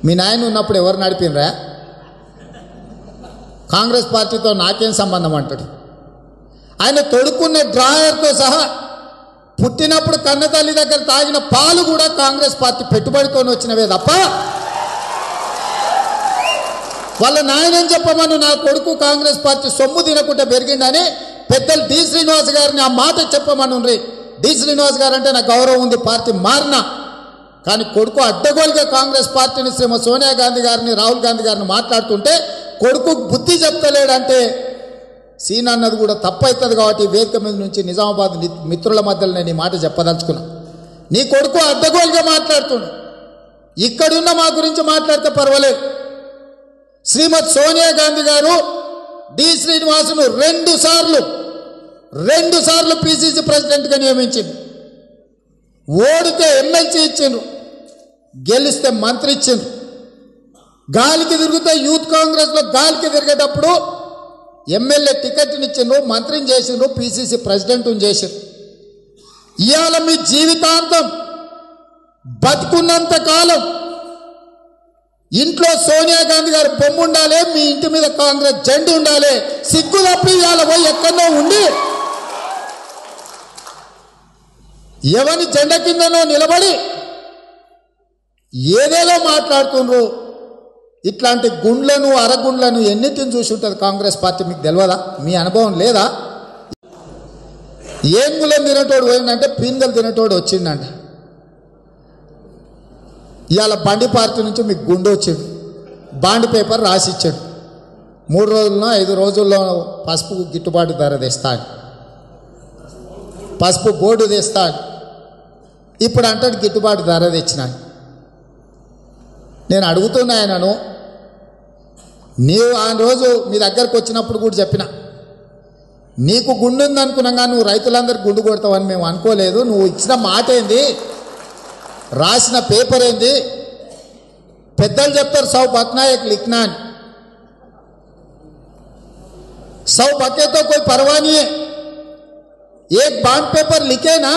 మీ నాయన ఉన్నప్పుడు ఎవరు నడిపినరా కాంగ్రెస్ పార్టీతో నాకేం సంబంధం అంటాడు ఆయన తొడుక్కున్న డ్రాయర్తో సహా పుట్టినప్పుడు కన్నతల్లి దగ్గర తాగిన పాలు కూడా కాంగ్రెస్ పార్టీ పెట్టుబడితో వచ్చినవే తప్ప వాళ్ళ నాయనని చెప్పమను నా కొడుకు కాంగ్రెస్ పార్టీ సొమ్ము తినకుండా పెరిగిండని పెద్దలు డి శ్రీనివాస్ గారిని ఆ మాట చెప్పమను డి శ్రీనివాస్ గారు అంటే నాకు గౌరవం ఉంది పార్టీ మారినా కానీ కొడుకు అడ్డగోలుగా కాంగ్రెస్ పార్టీని శ్రీమ సోనియా గాంధీ గారిని రాహుల్ గాంధీ గారిని మాట్లాడుతుంటే కొడుకు బుద్ధి చెప్తలేడంటే సీన్ అన్నది కూడా తప్పవుతుంది కాబట్టి వేదిక మీద నుంచి నిజామాబాద్ ని- మిత్రుల మధ్యలో నేను ఈ మాట చెప్పదలుచుకున్నా నీ కొడుకు అడ్డగోలుగా మాట్లాడుతుండు ఇక్కడున్న మా గురించి మాట్లాడితే పర్వాలేదు శ్రీమతి సోనియా గాంధీ గారు డి శ్రీనివాసును రెండు సార్లు రెండు సార్లు పిసిసి ప్రెసిడెంట్గా నియమించింది ఓడితే ఎమ్మెల్సీ ఇచ్చిండ్రు గెలిస్తే మంత్రి ఇచ్చిండ్రు గాలికి తిరిగితే యూత్ కాంగ్రెస్లో గాలికి తిరిగేటప్పుడు ఎమ్మెల్యే టికెట్ని ఇచ్చిండ్రు మంత్రిని చేసిండ్రు పిసిసి ప్రెసిడెంట్ని చేసిండ్రు ఇవాళ మీ జీవితాంతం బతుకున్నంత కాలం ఇంట్లో సోనియా గాంధీ గారి బొమ్మ ఉండాలి మీ ఇంటి మీద కాంగ్రెస్ జెండా ఉండాలి సిగ్గు తప్పి ఇవాళ పోయి ఎక్కడో ఉండి ఎవని జెండ కిందనో నిలబడి ఏదేదో మాట్లాడుతుండ్రు ఇట్లాంటి గుండ్లను అరగుండ్లను ఎన్నిటిని చూసి ఉంటుంది కాంగ్రెస్ పార్టీ మీకు తెలియదా మీ అనుభవం లేదా ఏం గులం తినటోడు పోయిందంటే పీన్గలు తినటోడు వచ్చిందంట ఇవాళ బండి పార్టీ నుంచి మీకు గుండు వచ్చిండు బాండ్ పేపర్ రాసి ఇచ్చాడు మూడు రోజుల్లో ఐదు రోజుల్లో పసుపు గిట్టుబాటు ధర తెస్తాను పసుపు బోర్డు తెస్తాను ఇప్పుడు అంటాడు గిట్టుబాటు ధర తెచ్చినాను నేను అడుగుతున్నా ఆయనను నీవు ఆ రోజు మీ దగ్గరకు వచ్చినప్పుడు కూడా చెప్పిన నీకు గుండు ఉంది అనుకున్నాం కానీ నువ్వు రైతులందరికీ గుండు కొడతావని మేము అనుకోలేదు నువ్వు ఇచ్చిన మాట ఏంది రాసిన పేపర్ ఏంది పెద్దలు చెప్తారు సౌ పట్నాయక్ లిఖనా అని सौ बके तो कोई परवाह नहीं है एक बॉन्ड पेपर लिखे ना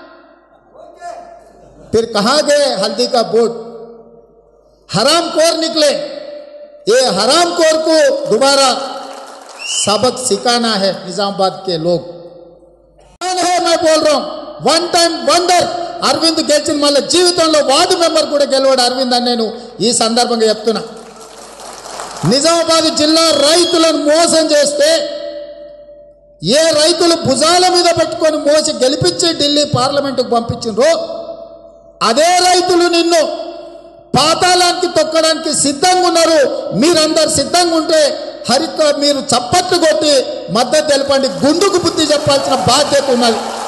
फिर कहा गए हल्दी का बोर्ड हराम खोर निकले ये हराम खोर को दोबारा सबक सिखाना है निजामाबाद के लोग कौन है मैं बोल रहा हूं వన్ టైం వండర్ అరవింద్ గెలిచిన మళ్ళీ జీవితంలో వార్డు మెంబర్ కూడా గెలవాడు అరవింద్ అని నేను ఈ సందర్భంగా చెప్తున్నా నిజామాబాద్ జిల్లా రైతులను మోసం చేస్తే ఏ రైతులు భుజాల మీద పెట్టుకొని మోసి గెలిపించి ఢిల్లీ పార్లమెంటుకు పంపించిండ్రో అదే రైతులు నిన్ను పాతాళానికి తొక్కడానికి సిద్ధంగా ఉన్నారు మీరందరు సిద్ధంగా ఉంటే హరిత మీరు చప్పట్లు కొట్టి మద్దతు తెలపండి గుండుకు బుద్ధి చెప్పాల్సిన బాధ్యత ఉన్నది